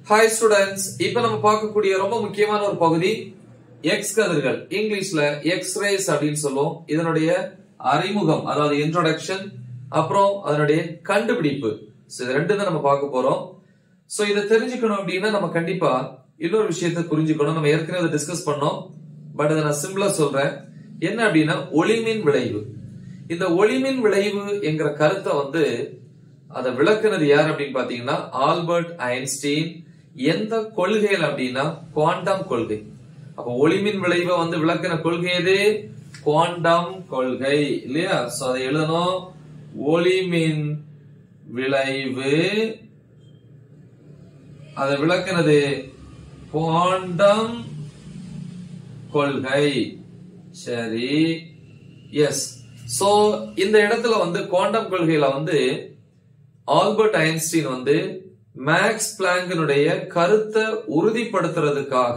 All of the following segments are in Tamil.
ஹாய் ஸ்டூடெண்ட்ஸ் இப்ப நம்ம பார்க்கக்கூடிய ரொம்ப முக்கியமான ஒரு பகுதி எக்ஸ் கதிர்கள் இங்கிலீஷ்ல எக்ஸ் ரேஸ் அப்படின்னு சொல்லுவோம் இதனுடைய அறிமுகம் அதாவது இன்ட்ரோடக்ஷன் அப்புறம் அதனுடைய கண்டுபிடிப்பு So, இது ரெண்டு தான் நம்ம பார்க்க போறோம் சோ இதை தெரிஞ்சுக்கணும் அப்படின்னா நம்ம கண்டிப்பா இன்னொரு விஷயத்தை புரிஞ்சுக்கணும் நம்ம ஏற்கனவே டிஸ்கஸ் பண்ணோம் பட் அதை நான் சிம்பிளா சொல்றேன் என்ன அப்படின்னா ஒளிமின் விளைவு இந்த ஒளிமின் விளைவு என்கிற கருத்தை வந்து அதை விளக்குனது யார் அப்படின்னு பாத்தீங்கன்னா ஆல்பர்ட் ஐன்ஸ்டீன் எந்த கொள்கையில் அப்படின்னா குவாண்டம் கொள்கை அப்ப ஒளிமின் விளைவை வந்து விளக்கின கொள்கை எது குவாண்டம் கொள்கை இல்லையா சோ அதை எழுதணும் ஒளிமின் விளைவு அதை விளக்குனது குவாண்டம் கொள்கை சரி எஸ் சோ இந்த இடத்துல வந்து குவாண்டம் கொள்கையில வந்து ஆல்பர்ட் ஐன்ஸ்டீன் வந்து மேக்ஸ் பிளாங்கினுடைய கருத்தை உறுதிப்படுத்துறதுக்காக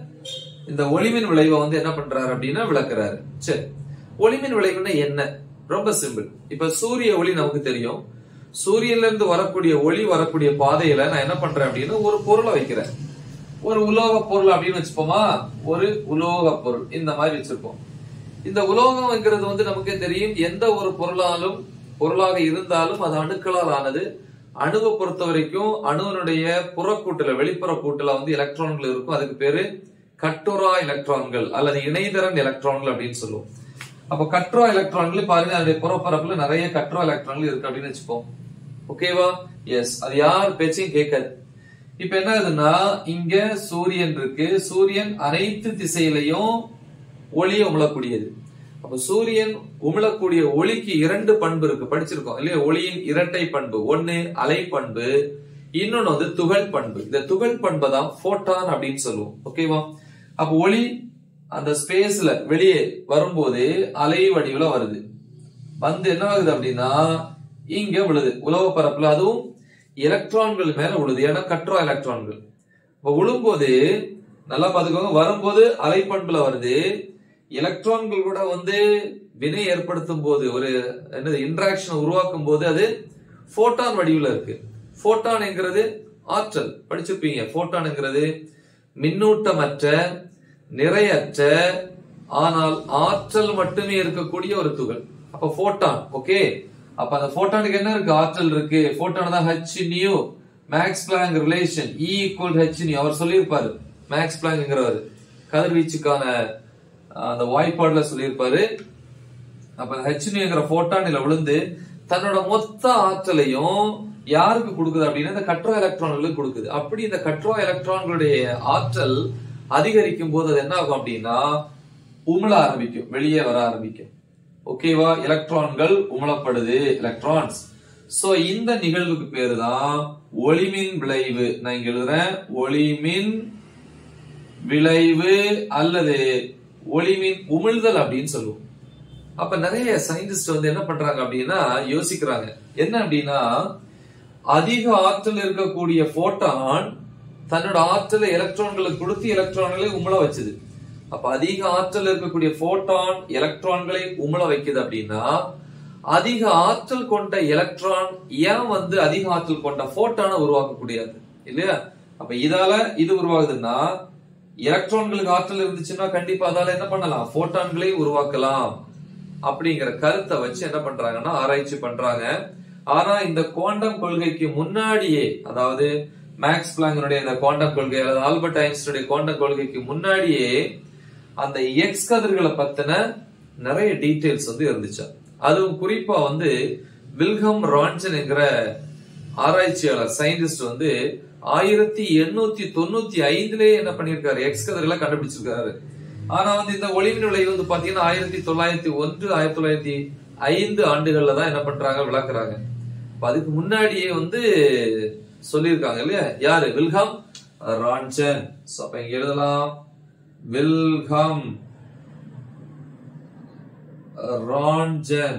இந்த ஒளிமின் விளைவை வந்து என்ன பண்றாரு அப்படின்னா விளக்குறாரு சரி ஒளிமின் விளைவுன்னா என்ன ரொம்ப சிம்பிள் இப்ப சூரிய ஒளி நமக்கு தெரியும் சூரியன்ல இருந்து வரக்கூடிய ஒளி வரக்கூடிய பாதையில நான் என்ன பண்றேன் அப்படின்னு ஒரு பொருளை வைக்கிறேன் ஒரு உலோக பொருள் அப்படின்னு வச்சுப்போமா ஒரு உலோக பொருள் இந்த மாதிரி வச்சிருப்போம் இந்த உலோகம்ங்கிறது வந்து நமக்கு தெரியும் எந்த ஒரு பொருளாலும் பொருளாக இருந்தாலும் அது அணுக்களால் ஆனது அணுவை பொறுத்த வரைக்கும் அணுவனுடைய புறக்கூட்டுல வெளிப்புற கூட்டுல வந்து எலக்ட்ரான்கள் இருக்கும் அதுக்கு பேரு கட்டுரா எலக்ட்ரான்கள் அல்லது இணைதரன் எலக்ட்ரான்கள் அப்படின்னு சொல்லுவோம் அப்ப கட்ரா எலக்ட்ரான்கள் பாருங்க அதனுடைய புறப்பரப்புல நிறைய கட்ரா எலக்ட்ரான்கள் இருக்கு அப்படின்னு வச்சுப்போம் ஓகேவா எஸ் அது யார் பேச்சையும் கேட்காது இப்ப என்ன ஆகுதுன்னா இங்க சூரியன் இருக்கு சூரியன் அனைத்து திசையிலையும் ஒளியை உமிழக்கூடியது அப்ப சூரியன் உமிழக்கூடிய ஒளிக்கு இரண்டு பண்பு இருக்கு படிச்சிருக்கோம் இல்லையா ஒளியின் இரட்டை பண்பு ஒன்னு அலை பண்பு இன்னொன்னு வந்து துகள் பண்பு இந்த துகள் பண்பை தான் போட்டான் அப்படின்னு சொல்லுவோம் ஓகேவா அப்ப ஒளி அந்த ஸ்பேஸ்ல வெளியே வரும்போது அலை வடிவுல வருது வந்து என்ன ஆகுது அப்படின்னா இங்க விழுது உலக பரப்புல அதுவும் எலக்ட்ரான்கள் மேல விழுது ஏன்னா கட்ரா எலக்ட்ரான்கள் இப்ப விழும்போது நல்லா பாத்துக்கோங்க வரும்போது அலைப்பண்புல வருது எலக்ட்ரான்கள் கூட வந்து வினை ஏற்படுத்தும் போது ஒரு என்னது இன்ட்ராக்ஷன் உருவாக்கும் போது அது போட்டான் வடிவுல இருக்கு போட்டான்ங்கிறது ஆற்றல் படிச்சிருப்பீங்க போட்டான்ங்கிறது மின்னூட்டமற்ற நிறையற்ற ஆனால் ஆற்றல் மட்டுமே இருக்கக்கூடிய ஒரு துகள் அப்ப போட்டான் ஓகே அப்ப அந்த போட்டானுக்கு என்ன இருக்கு ஆற்றல் இருக்கு போட்டான் தான் h nu Max Planck relation E equal h nu அவர் சொல்லியிருப்பாரு மேக்ஸ் பிளாங்கிறவர் கதிர்வீச்சுக்கான அந்த வாய்ப்பாடுல சொல்லியிருப்பாரு அப்ப ஹெச் நியூங்கிற போட்டானில விழுந்து தன்னோட மொத்த ஆற்றலையும் யாருக்கு கொடுக்குது அப்படின்னா இந்த கட்ரோ எலக்ட்ரான்களுக்கு கொடுக்குது அப்படி இந்த கட்ரோ எலக்ட்ரான்களுடைய ஆற்றல் அதிகரிக்கும் போது அது என்ன ஆகும் அப்படின்னா உமிழ ஆரம்பிக்கும் வெளியே வர ஆரம்பிக்கும் ஓகேவா எலக்ட்ரான்கள் உமிழப்படுது எலக்ட்ரான்ஸ் சோ இந்த நிகழ்வுக்கு பேரு தான் ஒளிமின் விளைவு நான் இங்க எழுதுறேன் ஒளிமின் விளைவு அல்லது ஒளிமின் உமிழ்தல் அப்படின்னு சொல்லுவோம் அப்ப நிறைய சயின்டிஸ்ட் வந்து என்ன பண்றாங்க அப்படின்னா யோசிக்கிறாங்க என்ன அப்படின்னா அதிக ஆற்றல் இருக்கக்கூடிய போட்டான் தன்னோட ஆற்றலை எலக்ட்ரான்களுக்கு கொடுத்து எலக்ட்ரான்களை உமிழ வச்சுது அப்ப அதிக ஆற்றல் இருக்கக்கூடிய போட்டான் எலக்ட்ரான்களை உமிழ வைக்குது அப்படின்னா அதிக ஆற்றல் கொண்ட எலக்ட்ரான் ஏன் வந்து அதிக ஆற்றல் கொண்ட போட்டானை உருவாக்கக்கூடியது இல்லையா அப்ப இதால இது உருவாகுதுன்னா எலக்ட்ரான்களுக்கு ஆற்றல் இருந்துச்சுன்னா கண்டிப்பா அதால என்ன பண்ணலாம் போட்டான்களை உருவாக்கலாம் அப்படிங்கிற கருத்தை வச்சு என்ன பண்றாங்கன்னா ஆராய்ச்சி பண்றாங்க ஆனா இந்த குவாண்டம் கொள்கைக்கு முன்னாடியே அதாவது மேக்ஸ் பிளாங்கனுடைய இந்த குவாண்டம் கொள்கை அல்லது ஆல்பர்ட் ஐன்ஸ்டனுடைய குவாண்டம் கொள்கைக்கு முன்னாடியே அந்த எக்ஸ் கதிர்களை பத்தின நிறைய டீடைல்ஸ் வந்து இருந்துச்சு அதுவும் குறிப்பா வந்து வில்கம் ரான்சன் என்கிற ஆராய்ச்சியாளர் சயின்டிஸ்ட் வந்து ஆயிரத்தி எண்ணூத்தி தொண்ணூத்தி ஐந்துலயே என்ன பண்ணிருக்காரு எக்ஸ் கதிர்களை கண்டுபிடிச்சிருக்காரு ஆனா வந்து இந்த ஒளிமின் விளைவு வந்து பாத்தீங்கன்னா ஆயிரத்தி தொள்ளாயிரத்தி ஒன்று ஆயிரத்தி தொள்ளாயிரத்தி ஐந்து ஆண்டுகள்ல தான் என்ன பண்றாங்க விளக்குறாங்க அதுக்கு முன்னாடியே வந்து சொல்லியிருக்காங்க இல்லையா யாரு வில்கம் ரான்சன் அப்ப இங்க எழுதலாம் வில்கம் ரான்ஜன்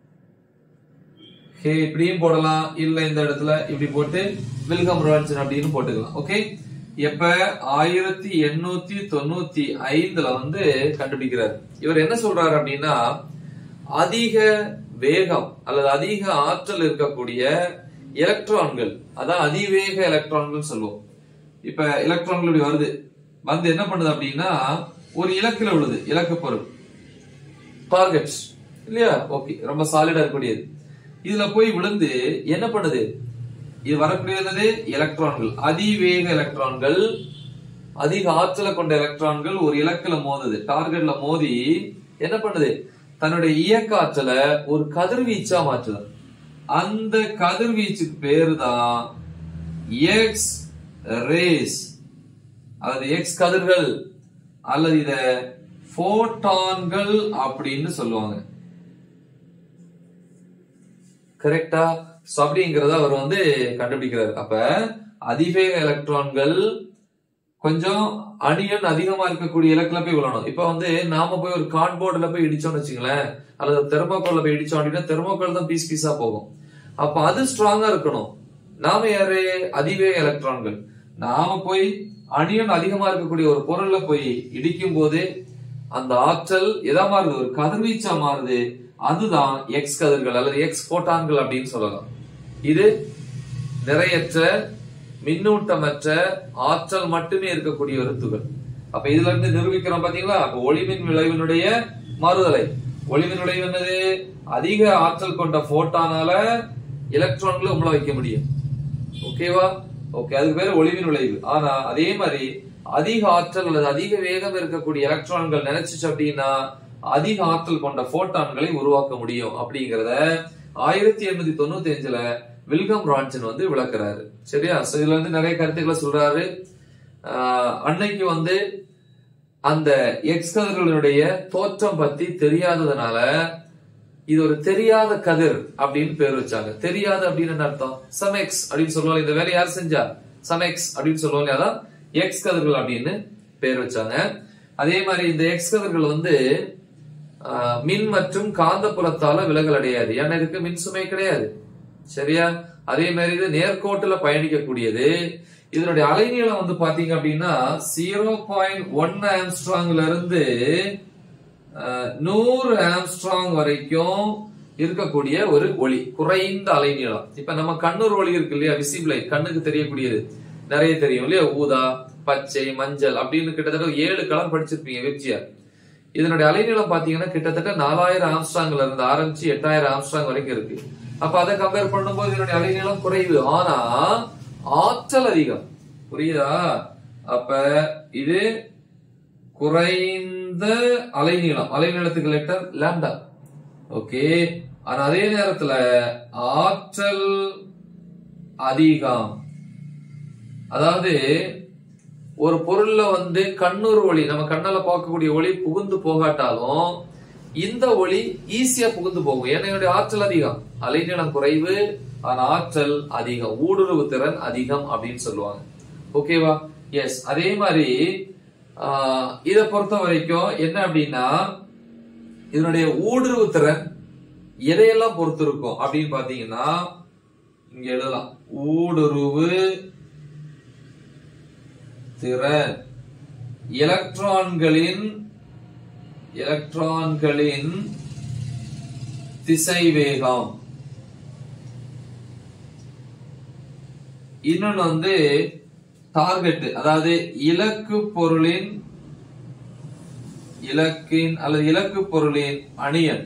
ஹே இப்படியும் போடலாம் இல்ல இந்த இடத்துல இப்படி போட்டு வில்கம் ரான்சன் அப்படின்னு போட்டுக்கலாம் ஓகே எப்ப ஆயிரத்தி எண்ணூத்தி தொண்ணூத்தி ஐந்துல வந்து கண்டுபிடிக்கிறார் இவர் என்ன சொல்றாரு அப்படின்னா அதிக வேகம் அல்லது அதிக ஆற்றல் இருக்கக்கூடிய எலக்ட்ரான்கள் அதான் அதிவேக எலக்ட்ரான்கள் சொல்லுவோம் இப்ப எலக்ட்ரான்கள் இப்படி வருது வந்து என்ன பண்ணுது அப்படின்னா ஒரு இலக்குல விழுது இலக்கு பொருள் டார்கெட் இல்லையா ஓகே ரொம்ப சாலிடா இருக்கக்கூடியது இதுல போய் விழுந்து என்ன பண்ணுது இது வரக்கூடியது எலக்ட்ரான்கள் அதிவேக எலக்ட்ரான்கள் அதிக ஆற்றலை கொண்ட எலக்ட்ரான்கள் ஒரு இலக்குல மோதுது டார்கெட்ல மோதி என்ன பண்ணுது தன்னுடைய இயக்க ஆற்றலை ஒரு கதிர்வீச்சா மாற்றுது அந்த கதிர்வீச்சுக்கு பேரு தான் எக்ஸ் ரேஸ் அல்லது எக்ஸ் கதிர்கள் அல்லது இத போட்டான்கள் அப்படின்னு சொல்லுவாங்க கரெக்டா சோ அப்படிங்கறத அவர் வந்து கண்டுபிடிக்கிறார் அப்ப அதிவேக எலக்ட்ரான்கள் கொஞ்சம் அணியன் அதிகமா இருக்கக்கூடிய இலக்குல போய் விழணும் இப்ப வந்து நாம போய் ஒரு கார்ட்போர்டுல போய் இடிச்சோம்னு வச்சுங்களேன் அல்லது தெர்மோகோல்ல போய் இடிச்சோம் அப்படின்னா தெர்மோகோல் தான் பீஸ் பீஸா போகும் அப்ப அது ஸ்ட்ராங்கா இருக்கணும் நாம யாரு அதிவேக எலக்ட்ரான்கள் நாம போய் அணியன் அதிகமா இருக்கக்கூடிய ஒரு பொருள்ல போய் இடிக்கும் போது அந்த ஆற்றல் எதா மாறுது ஒரு கதிர்வீச்சா மாறுது அதுதான் எக்ஸ் கதிர்கள் அல்லது எக்ஸ் போட்டான்கள் அப்படின்னு சொல்லலாம் இது நிறையற்ற மின்னூட்டமற்ற ஆற்றல் மட்டுமே இருக்கக்கூடிய ஒரு துகள் அப்ப இதுல இருந்து நிரூபிக்கிறோம் பாத்தீங்களா அப்ப ஒளிமின் விளைவினுடைய மாறுதலை ஒளிமின் விளைவு என்னது அதிக ஆற்றல் கொண்ட போட்டானால எலக்ட்ரான்களை உள்ள வைக்க முடியும் ஓகேவா ஓகே அதுக்கு பேரு ஒளிமின் விளைவு ஆனா அதே மாதிரி அதிக ஆற்றல் அல்லது அதிக வேகம் இருக்கக்கூடிய எலக்ட்ரான்கள் நினைச்சுச்சு அப்படின்னா அதிக ஆற்றல் கொண்ட போட்டான்களை உருவாக்க முடியும் அப்படிங்கறத ஆயிரத்தி எண்ணூத்தி தொண்ணூத்தி அஞ்சுல வில்கம் ரான்சன் வந்து விளக்குறாரு சரியா சோ இதுல வந்து நிறைய கருத்துக்களை சொல்றாரு ஆஹ் அன்னைக்கு வந்து அந்த எக்ஸ் கதிர்களுடைய தோற்றம் பத்தி தெரியாததுனால இது ஒரு தெரியாத கதிர் அப்படின்னு பேர் வச்சாங்க தெரியாத அப்படின்னு என்ன அர்த்தம் சமெக்ஸ் அப்படின்னு சொல்லுவாங்க இந்த வேலை யார் செஞ்சா சமெக்ஸ் அப்படின்னு சொல்லுவாங்க அதான் எக்ஸ் கதிர்கள் அப்படின்னு பேர் வச்சாங்க அதே மாதிரி இந்த எக்ஸ் கதிர்கள் வந்து ஆஹ், மின் மற்றும் காந்தப்புலத்தால விலகல் அடையாது ஏன்னா இதுக்கு மின் சுமை கிடையாது சரியா அதே மாதிரி இது நேர்கோட்டுல பயணிக்கக்கூடியது இதனுடைய அலைநீளம் வந்து பாத்தீங்க அப்படின்னா ஜீரோ பாயிண்ட் ஒன் ஆம்ஸ்ட்ராங்ல இருந்து அஹ், நூறு ஆம்ஸ்ட்ராங் வரைக்கும் இருக்கக்கூடிய ஒரு ஒளி குறைந்த அலைநீளம் இப்ப நம்ம கண்ணூர் ஒளி இருக்கு இல்லையா விசிபிள் கண்ணுக்கு தெரியக்கூடியது நிறைய தெரியும் இல்லையா ஊதா பச்சை மஞ்சள் அப்படின்னு கிட்டத்தட்ட ஒரு ஏழு கலர் படிச்சிருப்பீங்க வெப்ஜிஆர் இதனுடைய அலைநீளம் பாத்தீங்கன்னா கிட்டத்தட்ட நாலாயிரம் ஆம்ஸ்ட்ராங்ல இருந்து ஆரம்பிச்சு எட்டாயிரம் ஆம்ஸ்ட்ராங் வரைக்கும் இருக்கு அப்ப அதை கம்பேர் பண்ணும்போது இதனுடைய அலைநீளம் குறைவு ஆனா ஆற்றல் அதிகம் புரியுதா அப்ப இது குறைந்த அலைநீளம் அலைநீளத்துக்கு லெட்டர் லாம்டா ஓகே ஆனா அதே நேரத்துல ஆற்றல் அதிகம் அதாவது ஒரு பொருள்ல வந்து கண்ணூர் ஒளி நம்ம கண்ணால பார்க்கக்கூடிய ஒளி புகுந்து போகாட்டாலும் இந்த ஒளி ஈஸியா புகுந்து போகும் ஏன்னா இதனுடைய ஆற்றல் அதிகம் அலைநீளம் குறைவு ஆனா ஆற்றல் அதிகம் ஊடுருவு திறன் அதிகம் அப்படின்னு சொல்லுவாங்க ஓகேவா எஸ் அதே மாதிரி ஆஹ், இத பொறுத்த வரைக்கும் என்ன அப்படின்னா இதனுடைய ஊடுருவு திறன் எதையெல்லாம் பொறுத்து இருக்கும் அப்படின்னு பாத்தீங்கன்னா இங்க எழுதலாம் ஊடுருவு திறன் எலக்ட்ரான்களின் எலக்ட்ரான்களின் திசைவேகம் இன்னொன்னு வந்து டார்கெட் அதாவது இலக்கு பொருளின் இலக்கின் அல்லது இலக்கு பொருளின் அணியன்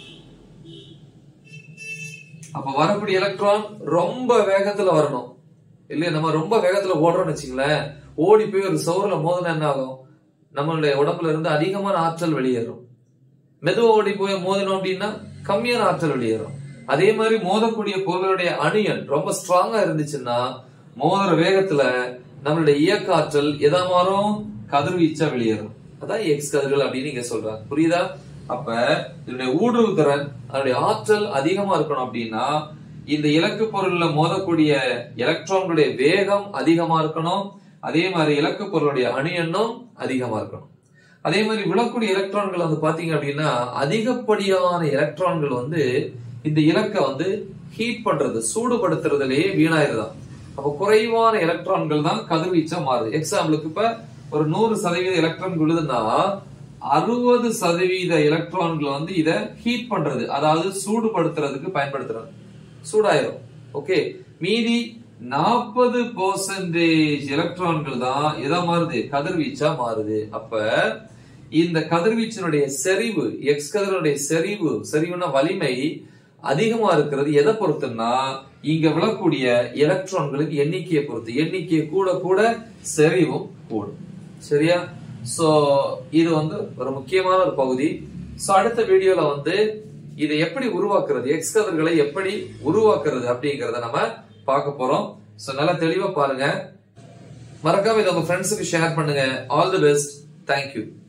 அப்ப வரக்கூடிய எலக்ட்ரான் ரொம்ப வேகத்துல வரணும் இல்லையா நம்ம ரொம்ப வேகத்துல ஓடுறோம்னு வச்சுங்களேன் ஓடி போய் ஒரு சவுறுல மோதினா என்ன ஆகும் நம்மளுடைய உடம்புல இருந்து அதிகமான ஆற்றல் வெளியேறும் மெதுவா ஓடி போய் மோதினோம் அப்படின்னா கம்மியான ஆற்றல் வெளியேறும் அதே மாதிரி மோதக்கூடிய பொருளுடைய அணியன் ரொம்ப ஸ்ட்ராங்கா இருந்துச்சுன்னா மோதுற வேகத்துல நம்மளுடைய இயக்க ஆற்றல் எதா மாறும் கதிர்வீச்சா வெளியேறும் அதான் எக்ஸ் கதிர்கள் அப்படின்னு இங்க சொல்றாங்க புரியுதா அப்ப இதனுடைய ஊடுருவு திறன் அதனுடைய ஆற்றல் அதிகமா இருக்கணும் அப்படின்னா இந்த இலக்கு பொருள்ல மோதக்கூடிய எலக்ட்ரான்களுடைய வேகம் அதிகமா இருக்கணும் அதே மாதிரி இலக்கு பொருளுடைய அணியன்னும் அதிகமா இருக்கணும் அதே மாதிரி விழக்கூடிய எலக்ட்ரான்கள் வந்து பாத்தீங்க அப்படின்னா அதிகப்படியான எலக்ட்ரான்கள் வந்து இந்த இலக்கை வந்து ஹீட் பண்றது சூடுபடுத்துறதுலயே வீணாயிருதான் அப்ப குறைவான எலக்ட்ரான்கள் தான் கதிர்வீச்சா மாறுது எக்ஸாம்பிளுக்கு இப்ப ஒரு நூறு சதவீத எலக்ட்ரான் விழுதுன்னா அறுபது சதவீத எலக்ட்ரான்கள் வந்து இத ஹீட் பண்றது அதாவது சூடுபடுத்துறதுக்கு பயன்படுத்துறாங்க சூடாயிரும் ஓகே மீதி நாற்பது பெர்சன்டேஜ் எலக்ட்ரான்கள் தான் எதா மாறுது கதிர்வீச்சா மாறுது அப்ப இந்த கதிர்வீச்சினுடைய செறிவு எக்ஸ் கதிரனுடைய செறிவு செறிவுனா வலிமை அதிகமா இருக்கிறது எதை பொறுத்துன்னா இங்க விழக்கூடிய எலக்ட்ரான்களுக்கு எண்ணிக்கையை பொறுத்து எண்ணிக்கை கூட கூட செறிவும் கூடும் சரியா சோ இது வந்து ஒரு முக்கியமான ஒரு பகுதி சோ அடுத்த வீடியோல வந்து இதை எப்படி உருவாக்குறது எக்ஸ் கதிர்களை எப்படி உருவாக்குறது அப்படிங்கறத நம்ம பார்க்க போறோம் சோ நல்லா தெளிவா பாருங்க மறக்காம இதை உங்க ஃப்ரெண்ட்ஸுக்கு ஷேர் பண்ணுங்க ஆல் தி பெஸ்ட் தேங்க்யூ